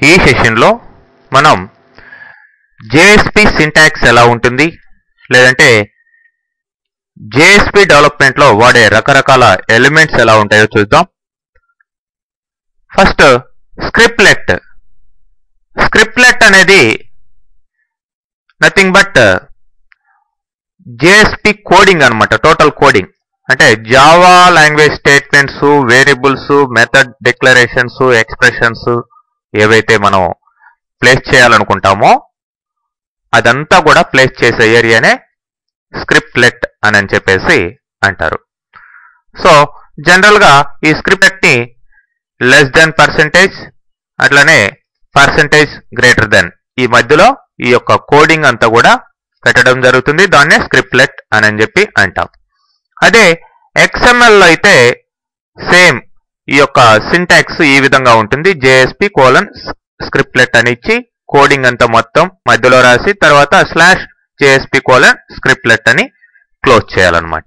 ఈ సెషన్లో మనం జేఎస్పి సింటాక్స్ ఎలా ఉంటుంది లేదంటే జేఎస్పి డెవలప్మెంట్లో వాడే రకరకాల ఎలిమెంట్స్ ఎలా ఉంటాయో చూద్దాం ఫస్ట్ స్క్రిప్ట్లెట్ స్క్రిప్ట్లెట్ అనేది నథింగ్ బట్ జేఎస్పి కోడింగ్ అన్నమాట టోటల్ కోడింగ్ అంటే Java language statements variables method declarations expressions ఏవైతే మనం ప్లేస్ చేయాలనుకుంటామో అదంతా కూడా ప్లేస్ చేసే ఏరియానే స్క్రిప్ట్లెట్ అని అని చెప్పేసి అంటారు సో జనరల్గా ఈ స్క్రిప్ట్ ని లెస్ దెన్ పర్సంటేజ్ అట్లనే పర్సంటేజ్ గ్రేటర్ దెన్ ఈ మధ్యలో ఈ యొక్క కోడింగ్ అంతా కూడా పెట్టడం జరుగుతుంది దాన్నే స్క్రిప్ట్లెట్ అని అని చెప్పి అంటాం అదే XML లో అయితే సేమ్ ఈ యొక్క సింటాక్స్ ఈ విధంగా ఉంటుంది జేఎస్పి కోలన్ స్క్రిప్ట్లెట్ అని ఇచ్చి కోడింగ్ అంతా మొత్తం మధ్యలో రాసి తర్వాత స్లాష్ జేఎస్పి కోలన్ స్క్రిప్ట్లెట్ అని క్లోజ్ చేయాలన్నమాట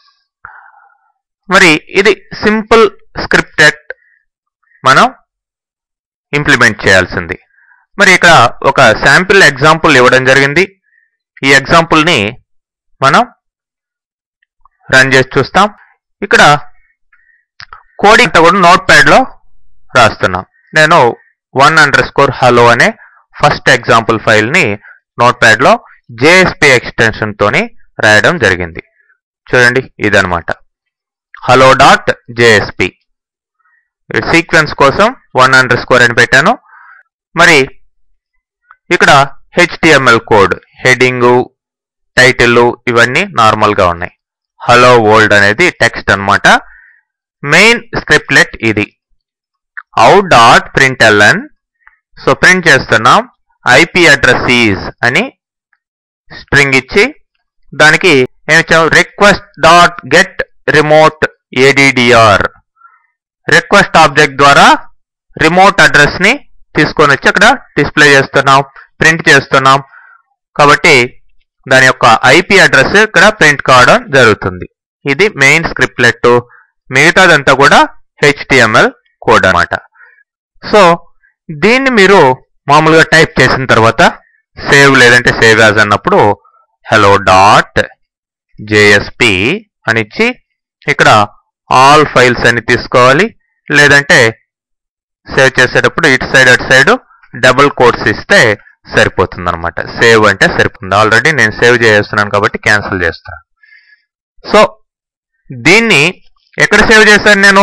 మరి ఇది సింపుల్ స్క్రిప్టెట్ మనం ఇంప్లిమెంట్ చేయాల్సింది మరి ఇక్కడ ఒక శాంపిల్ ఎగ్జాంపుల్ ఇవ్వడం జరిగింది ఈ ఎగ్జాంపుల్ ని మనం రన్ చేసి చూస్తాం ఇక్కడ కోడింగ్ అంతా కూడా నోట్ ప్యాడ్ లో రాస్తున్నాం నేను వన్ అండర్ స్కోర్ హలో అనే ఫస్ట్ ఎగ్జాంపుల్ ఫైల్ ని నోట్ ప్యాడ్ లో జేఎస్పి ఎక్స్టెన్షన్ తోని రాయడం జరిగింది చూడండి ఇదనమాట హలో డాట్ జేఎస్పి సీక్వెన్స్ కోసం వన్ అండర్ స్కోర్ అని పెట్టాను మరి ఇక్కడ హెచ్టిఎంఎల్ కోడ్ హెడింగ్ టైటిల్ ఇవన్నీ నార్మల్ గా ఉన్నాయి హలో వరల్డ్ అనేది టెక్స్ట్ అన్నమాట మెయిన్ స్క్రిప్ట్లెట్ ఇది out dot println so print చేస్తున్నాం ఐపీ అడ్రస్ ఈజ్ అని స్ట్రింగ్ ఇచ్చి దానికి ఏమి ఇచ్చాం request dot get remote ADDR request object ద్వారా రిమోట్ అడ్రస్ ని తీసుకొని వచ్చి అక్కడ డిస్ప్లే చేస్తున్నాం ప్రింట్ చేస్తున్నాం కాబట్టి దాని యొక్క ఐపీ అడ్రస్ ఇక్కడ ప్రింట్ కావడం జరుగుతుంది ఇది మెయిన్ స్క్రిప్ట్లెట్ మిగతాదంతా కూడా హెచ్టిఎంఎల్ కోడ్ అన్నమాట సో దీన్ని మీరు మామూలుగా టైప్ చేసిన తర్వాత సేవ్ లేదంటే సేవ్ యాజ్ అన్నప్పుడు హలో డాట్ జేఎస్పి అని ఇచ్చి ఇక్కడ ఆల్ ఫైల్స్ అని తీసుకోవాలి లేదంటే సేవ్ చేసేటప్పుడు ఇటు సైడ్ అటు సైడ్ డబుల్ కోట్స్ ఇస్తే సరిపోతుంది అనమాట సేవ్ అంటే సరిపోతుంది ఆల్రెడీ నేను సేవ్ చేస్తున్నాను కాబట్టి క్యాన్సిల్ చేస్తాను సో దీన్ని ఎక్కడ సేవ్ చేశాను నేను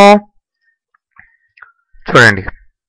చూడండి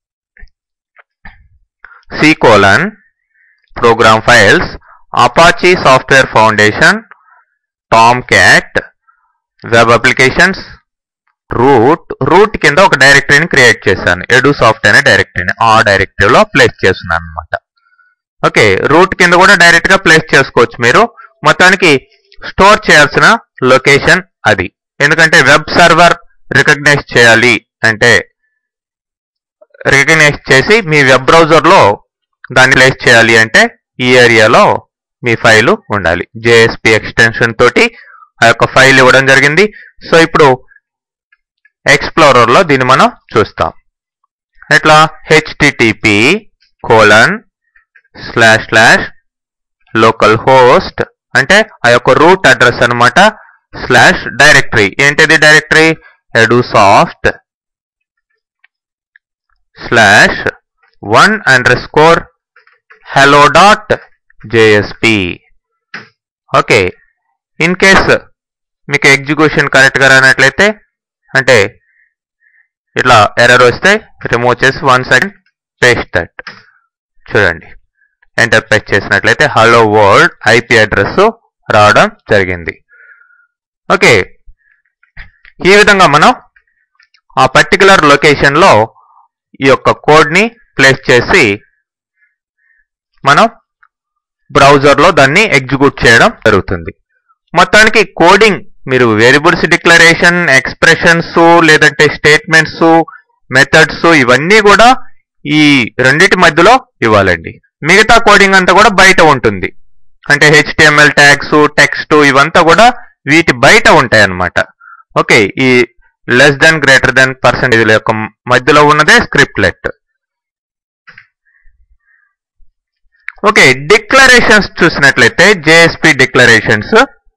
C colon program files Apache software foundation Tomcat web applications root root కింద ఒక డైరెక్టరీని క్రియేట్ చేశాను ఎడు సాఫ్ట్ అనే డైరెక్టరీని ఆ డైరెక్టరీలో ప్లేస్ చేస్తున్నాను అనమాట ఓకే రూట్ కింద కూడా డైరెక్ట్ గా ప్లేస్ చేసుకోవచ్చు మీరు మొత్తానికి స్టోర్ చేయాల్సిన లొకేషన్ అది ఎందుకంటే వెబ్ సర్వర్ రికగ్నైజ్ చేయాలి అంటే రికగ్నైజ్ చేసి మీ వెబ్ బ్రౌజర్ లో దాన్ని ప్లేస్ చేయాలి అంటే ఈ ఏరియాలో మీ ఫైలు ఉండాలి జేఎస్పి ఎక్స్టెన్షన్ తోటి ఆ యొక్క ఫైల్ ఇవ్వడం జరిగింది సో ఇప్పుడు ఎక్స్ప్లోరర్ లో దీన్ని మనం చూస్తాం ఎట్లా HTTP colon slash slash localhost అంటే ఆ యొక్క రూట్ అడ్రస్ అన్నమాట స్లాష్ డైరెక్టరీ ఏంటిది directory Edusoft slash one underscore hello dot JSP okay in case మీకు ఎగ్జిక్యూషన్ కరెక్ట్గా రానట్లయితే అంటే ఇట్లా ఎర్రర్ వస్తే రిమూవ్ చేసి వన్ సెకండ్ పేస్ట్ దట్ చూడండి ఎంటర్ ప్రెస్ చేసినట్లయితే హలో వరల్డ్ ఐపీ అడ్రస్ రావడం జరిగింది ఓకే ఈ విధంగా మనం ఆ పర్టికులర్ లొకేషన్ లో ఈ యొక్క కోడ్ ని ప్లేస్ చేసి మనం బ్రౌజర్ లో దాన్ని ఎగ్జిక్యూట్ చేయడం జరుగుతుంది మొత్తానికి కోడింగ్ మీరు వేరియబుల్స్ డిక్లరేషన్ ఎక్స్ప్రెషన్స్ లేదంటే స్టేట్మెంట్స్ మెథడ్స్ ఇవన్నీ కూడా ఈ రెండిటి మధ్యలో ఇవ్వాలండి మిగతా కోడింగ్ అంతా కూడా బయట ఉంటుంది అంటే హెచ్టిఎంఎల్ ట్యాగ్స్ టెక్స్ట్ ఇవంతా కూడా వీటి బయట ఉంటాయి అన్నమాట ఓకే ఈ less than greater than percentage యొక్క మధ్యలో ఉన్నదే స్క్రిప్ట్లెట్ ఓకే డిక్లరేషన్స్ చూసినట్లయితే జేఎస్పి డిక్లరేషన్స్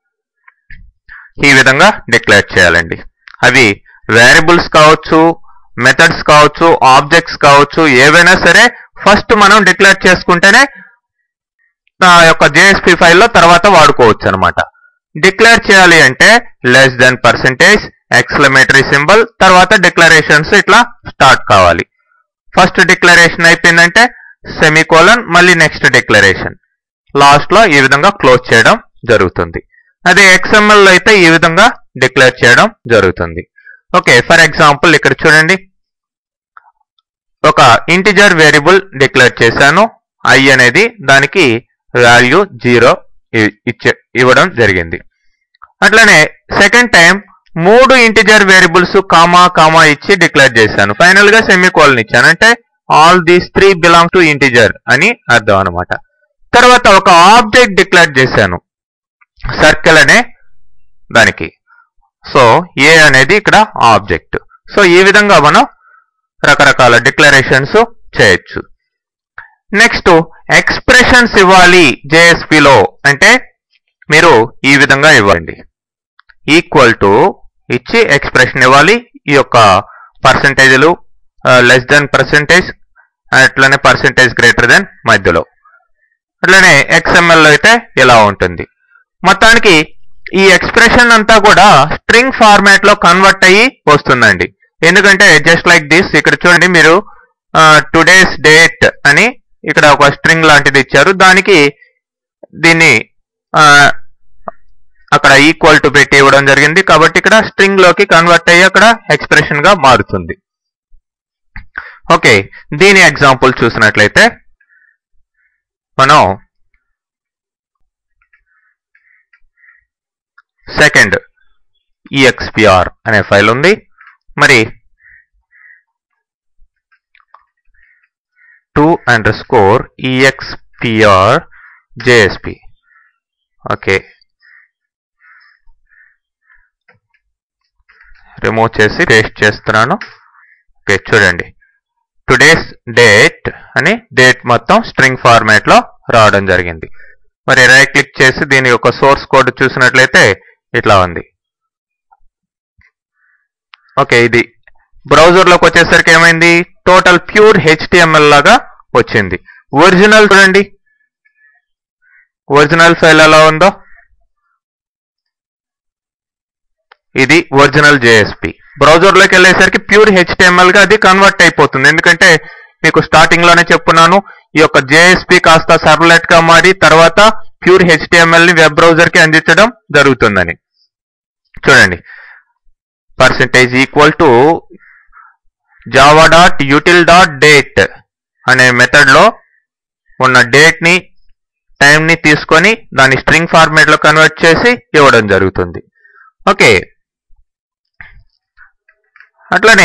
ఈ విధంగా డిక్లేర్ చేయాలండి అవి వేరియబుల్స్ కావచ్చు మెథడ్స్ కావచ్చు ఆబ్జెక్ట్స్ కావచ్చు ఏవైనా సరే ఫస్ట్ మనం డిక్లేర్ చేసుకుంటేనే ఆ యొక్క జేఎస్పి ఫైల్లో తర్వాత వాడుకోవచ్చు అనమాట డిక్లేర్ చేయాలి అంటే less than percentage exclamatory symbol తర్వాత డిక్లరేషన్స్ ఇట్లా స్టార్ట్ కావాలి ఫస్ట్ డిక్లరేషన్ అయిపోయిందంటే సెమీకోలన్ మళ్ళీ నెక్స్ట్ డిక్లరేషన్ లాస్ట్ లో ఈ విధంగా క్లోజ్ చేయడం జరుగుతుంది అదే ఎక్స్ఎంఎల్ లో అయితే ఈ విధంగా డిక్లేర్ చేయడం జరుగుతుంది ఓకే ఫర్ ఎగ్జాంపుల్ ఇక్కడ చూడండి ఒక ఇంటిజర్ వేరియబుల్ డిక్లేర్ చేశాను ఐ అనేది దానికి వాల్యూ జీరో ఇచ్చే ఇవ్వడం జరిగింది అట్లనే సెకండ్ టైం మూడు ఇంటిజర్ వేరియబుల్స్ కామా కామా ఇచ్చి డిక్లేర్ చేశాను ఫైనల్ గా సెమీకోలన్ ఇచ్చాను అంటే all these three belong to integer అని అర్థం అనమాట తర్వాత ఒక ఆబ్జెక్ట్ డిక్లేర్ చేశాను సర్కిల్ అనే దానికి సో ఏ అనేది ఇక్కడ ఆబ్జెక్ట్ సో ఈ విధంగా మనం రకరకాల డిక్లరేషన్స్ చేయొచ్చు నెక్స్ట్ ఎక్స్ప్రెషన్స్ ఇవ్వాలి JSP లో అంటే మీరు ఈ విధంగా ఇవ్వండి ఈక్వల్ టు ఇచ్చి ఎక్స్ప్రెషన్ ఇవ్వాలి ఈ యొక్క పర్సంటేజ్లు లెస్ దెన్ పర్సంటేజ్ అట్లనే పర్సంటేజ్ గ్రేటర్ దెన్ మధ్యలో అట్లనే XML లో అయితే ఇలా ఉంటుంది మొత్తానికి ఈ ఎక్స్ప్రెషన్ అంతా కూడా స్ట్రింగ్ ఫార్మాట్ లో కన్వర్ట్ అయ్యి వస్తుందండి ఎందుకంటే జస్ట్ లైక్ దిస్ ఇక్కడ చూడండి మీరు టుడేస్ డేట్ అని ఇక్కడ ఒక స్ట్రింగ్ లాంటిది ఇచ్చారు దానికి దీన్ని ఆ, అక్కడ ఈక్వల్ టు పెట్టి ఇవ్వడం జరిగింది కాబట్టి ఇక్కడ స్ట్రింగ్ లోకి కన్వర్ట్ అయ్యి అక్కడ ఎక్స్ప్రెషన్ గా మారుతుంది ఓకే దీని ఎగ్జాంపుల్ చూసినట్లయితే మనం సెకండ్ ఈఎక్స్పిఆర్ అనే ఫైల్ ఉంది మరి two underscore EXPR JSP okay remove చేసి పేస్ట్ చేస్తున్నాను ఓకే చూడండి టుడేస్ డేట్ అని డేట్ మొత్తం స్ట్రింగ్ ఫార్మాట్ లో రావడం జరిగింది మరి రైట్ క్లిక్ చేసి దీని యొక్క సోర్స్ కోడ్ చూసినట్లయితే ఇట్లా ఉంది ఓకే ఇది బ్రౌజర్ లోకి వచ్చేసరికి ఏమైంది టోటల్ ప్యూర్ హెచ్టిఎంఎల్ లాగా వచ్చింది ఒరిజినల్ చూడండి ఒరిజినల్ ఫైల్ ఎలా ఉందో ఇది ఒరిజినల్ జేఎస్పి బ్రౌజర్ లోకి వెళ్ళేసరికి ప్యూర్ హెచ్టిఎంఎల్ గా అది కన్వర్ట్ అయిపోతుంది ఎందుకంటే మీకు స్టార్టింగ్ లోనే చెప్పున్నాను ఈ యొక్క జేఎస్పి కాస్త సర్వ్లెట్ గా మారి తర్వాత ప్యూర్ హెచ్టిఎంఎల్ ని వెబ్ బ్రౌజర్ కి అందించడం జరుగుతుందని చూడండి percentage equal to Java dot util dot date అనే మెథడ్ లో ఉన్న డేట్ ని టైం ని తీసుకొని దాన్ని స్ట్రింగ్ ఫార్మాట్ లో కన్వర్ట్ చేసి ఇవ్వడం జరుగుతుంది ఓకే అట్లనే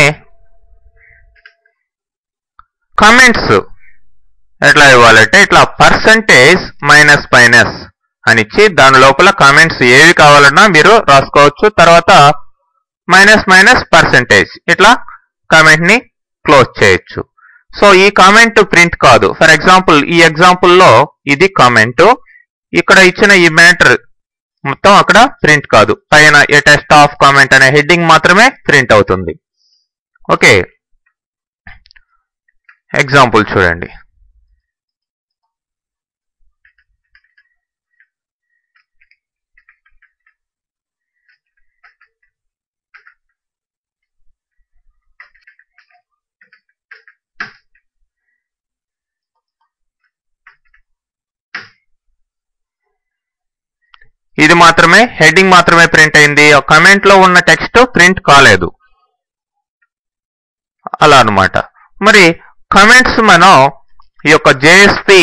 కామెంట్స్ ఎట్లా ఇవ్వాలంటే ఇట్లా పర్సంటేజ్ మైనస్ మైనస్ అని ఇచ్చి దాని లోపల కామెంట్స్ ఏవి కావాలన్నా మీరు రాసుకోవచ్చు తర్వాత మైనస్ మైనస్ పర్సంటేజ్ ఇట్లా కామెంట్ ని క్లోజ్ చేయొచ్చు సో ఈ కామెంట్ ప్రింట్ కాదు ఫర్ ఎగ్జాంపుల్ ఈ ఎగ్జాంపుల్ లో ఇది కామెంట్ ఇక్కడ ఇచ్చిన ఈ మ్యాటర్ మొత్తం అక్కడ ప్రింట్ కాదు పైన ఏ టెస్ట్ ఆఫ్ కామెంట్ అనే హెడ్డింగ్ మాత్రమే ప్రింట్ అవుతుంది ఓకే ఎగ్జాంపుల్ చూడండి ఇది మాత్రమే హెడ్డింగ్ మాత్రమే ప్రింట్ అయింది ఆ కమెంట్ లో ఉన్న టెక్స్ట్ ప్రింట్ కాలేదు అలా అన్నమాట మరి కమెంట్స్ మనం ఈ యొక్క జేఎస్పి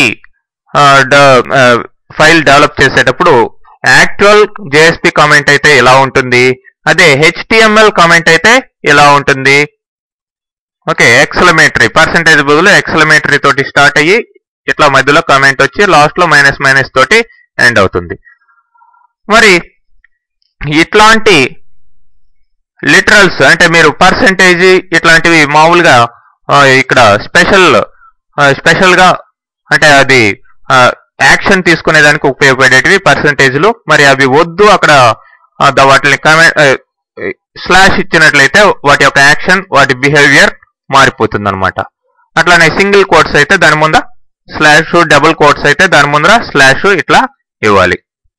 ఫైల్ డెవలప్ చేసేటప్పుడు యాక్చువల్ జేఎస్పి కామెంట్ అయితే ఇలా ఉంటుంది అదే హెచ్టిఎంఎల్ కామెంట్ అయితే ఇలా ఉంటుంది ఓకే ఎక్సలమేటరీ పర్సంటేజ్ బదులు ఎక్సలమేటరీ తోటి స్టార్ట్ అయ్యి ఇట్లా మధ్యలో కామెంట్ వచ్చి లాస్ట్ లో మైనస్ మైనస్ తోటి ఎండ్ అవుతుంది మరి ఇట్లాంటి లిటరల్స్ అంటే మీరు పర్సంటేజ్ ఇట్లాంటివి మామూలుగా ఆ, ఇక్కడ స్పెషల్ స్పెషల్ గా అంటే అది యాక్షన్ తీసుకునేదానికి ఉపయోగపడేటివి పర్సంటేజ్లు మరి అవి వద్దు అక్కడ ఆ, ద- వాటిని కమెంట్ స్లాష్ ఇచ్చినట్లయితే వాటి యొక్క యాక్షన్ వాటి బిహేవియర్ మారిపోతుంది అనమాట అట్లానే సింగిల్ కోట్స్ అయితే దాని ముంద స్లాష్ డబుల్ కోట్స్ అయితే దాని ముందర స్లాష్ ఇట్లా ఇవ్వాలి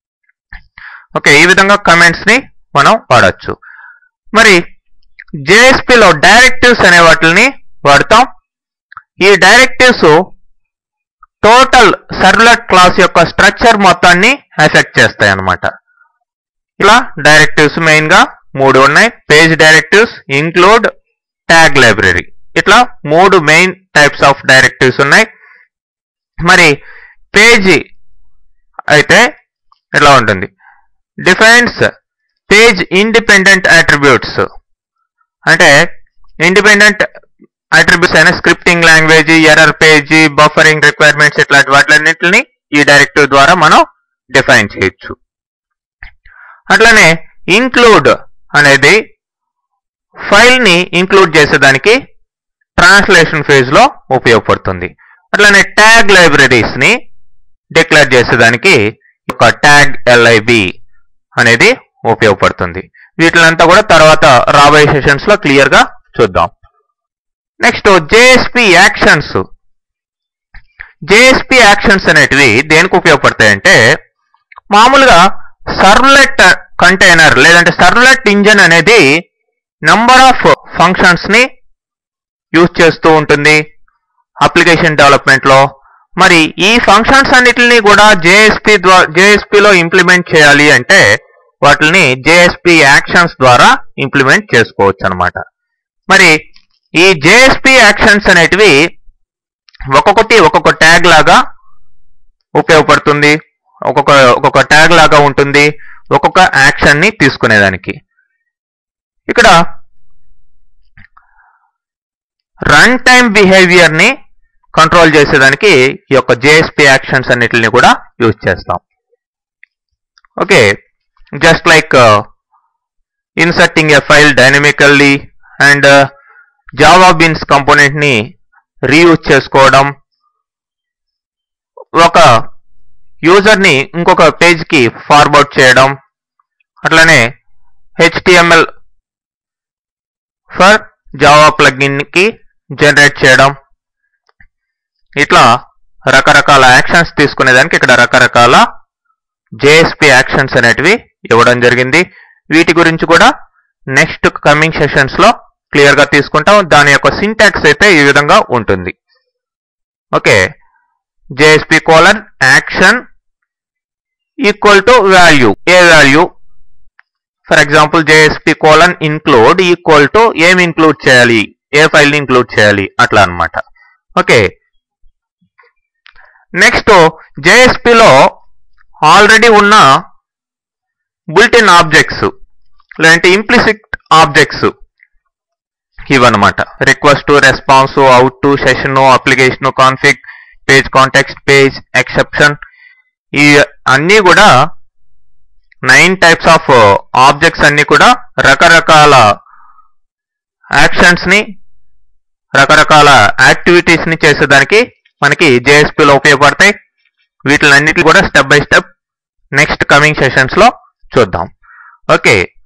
ఓకే ఈ విధంగా కమెంట్స్ ని మనం వాడచ్చు మరి JSP లో డైరెక్టివ్స్ అనే వాటిని వాడతాం ఈ డైరెక్టివ్స్ టోటల్ సర్వ్లెట్ క్లాస్ యొక్క స్ట్రక్చర్ మొత్తాన్ని ఎఫెక్ట్ చేస్తాయి అన్నమాట ఇలా డైరెక్టివ్స్ మెయిన్ గా మూడు ఉన్నాయి page directives include tag library ఇట్లా మూడు మెయిన్ టైప్స్ ఆఫ్ డైరెక్టివ్స్ ఉన్నాయి మరి పేజీ అయితే ఇట్లా ఉంటుంది డిఫైన్స్ పేజ్ ఇండిపెండెంట్ అట్రిబ్యూట్స్ అంటే ఇండిపెండెంట్ అట్రిబ్యూట్స్ అయిన scripting language error page buffering requirements ఇట్లాంటి వాటిలన్నింటిని ఈ డైరెక్టివ్ ద్వారా మనం డిఫైన్ చేయొచ్చు అట్లనే ఇంక్లూడ్ అనేది ఫైల్ ని ఇంక్లూడ్ చేసేదానికి ట్రాన్స్లేషన్ ఫేజ్ లో ఉపయోగపడుతుంది అట్లనే ట్యాగ్ లైబ్రరీస్ ని డిక్లేర్ చేసేదానికి ఒక ట్యాగ్ ఎల్ఐబి అనేది ఉపయోగపడుతుంది వీటిలంతా కూడా తర్వాత రాబోయే సెషన్స్ లో క్లియర్ గా చూద్దాం next JSP actions JSP actions అనేటివి దేనికి ఉపయోగపడతాయంటే మామూలుగా సర్వ్లెట్ కంటైనర్ లేదంటే సర్వ్లెట్ ఇంజన్ అనేది నంబర్ ఆఫ్ ఫంక్షన్స్ ని యూజ్ చేస్తూ ఉంటుంది అప్లికేషన్ డెవలప్మెంట్ లో మరి ఈ ఫంక్షన్స్ అన్నిటిని కూడా జేఎస్పి ద్వారా జేఎస్పిలో ఇంప్లిమెంట్ చేయాలి అంటే వాటిని జేఎస్పి యాక్షన్స్ ద్వారా ఇంప్లిమెంట్ చేసుకోవచ్చు అనమాట మరి ఈ జేఎస్పి యాక్షన్స్ అనేటివి ఒక్కొక్కటి ఒక్కొక్క ట్యాగ్ లాగా ఉపయోగపడుతుంది ఒక్కొక్క ఒక్కొక్క ట్యాగ్ లాగా ఉంటుంది ఒక్కొక్క యాక్షన్ ని తీసుకునేదానికి ఇక్కడ రన్ టైమ్ బిహేవియర్ ని కంట్రోల్ చేసేదానికి ఈ యొక్క జేఎస్పి యాక్షన్స్ అన్నిటిని కూడా యూజ్ చేస్తాం okay just like inserting a file dynamically and Java beans component ని రీయూజ్ చేసుకోవడం ఒక యూజర్ ని ఇంకొక పేజ్ కి ఫార్వర్డ్ చేయడం అట్లనే హెచ్టిఎంఎల్ ఫర్ జావా ప్లగిన్ కి జనరేట్ చేయడం ఇట్లా రకరకాల యాక్షన్స్ తీసుకునేదానికి ఇక్కడ రకరకాల జేఎస్పి యాక్షన్స్ అనేటివి ఇవ్వడం జరిగింది వీటి గురించి కూడా నెక్స్ట్ కమింగ్ సెషన్స్ లో క్లియర్ గా తీసుకుంటాం దాని యొక్క సింటాక్స్ అయితే ఈ విధంగా ఉంటుంది okay JSP colon action equal to value ఏ value for example JSP colon include equal to ఏం ఇంక్లూడ్ చేయాలి ఏ ఫైల్ ని ఇంక్లూడ్ చేయాలి అట్లా అన్నమాట ఓకే నెక్స్ట్ జేఎస్పిలో ఆల్రెడీ ఉన్న బుల్టిన్ ఆబ్జెక్ట్స్ లేదంటే ఇంప్లిసిట్ ఆబ్జెక్ట్స్ ఇవన్నమాట request response out to session application config page context page exception ఈ అన్నీ కూడా నైన్ టైప్స్ ఆఫ్ ఆబ్జెక్ట్స్ అన్ని కూడా రకరకాల యాక్షన్స్ ని రకరకాల యాక్టివిటీస్ ని చేసేదానికి మనకి JSP లో ఉపయోగపడతాయి వీటిలన్నిటి కూడా step by step next coming sessions లో చూద్దాం ఓకే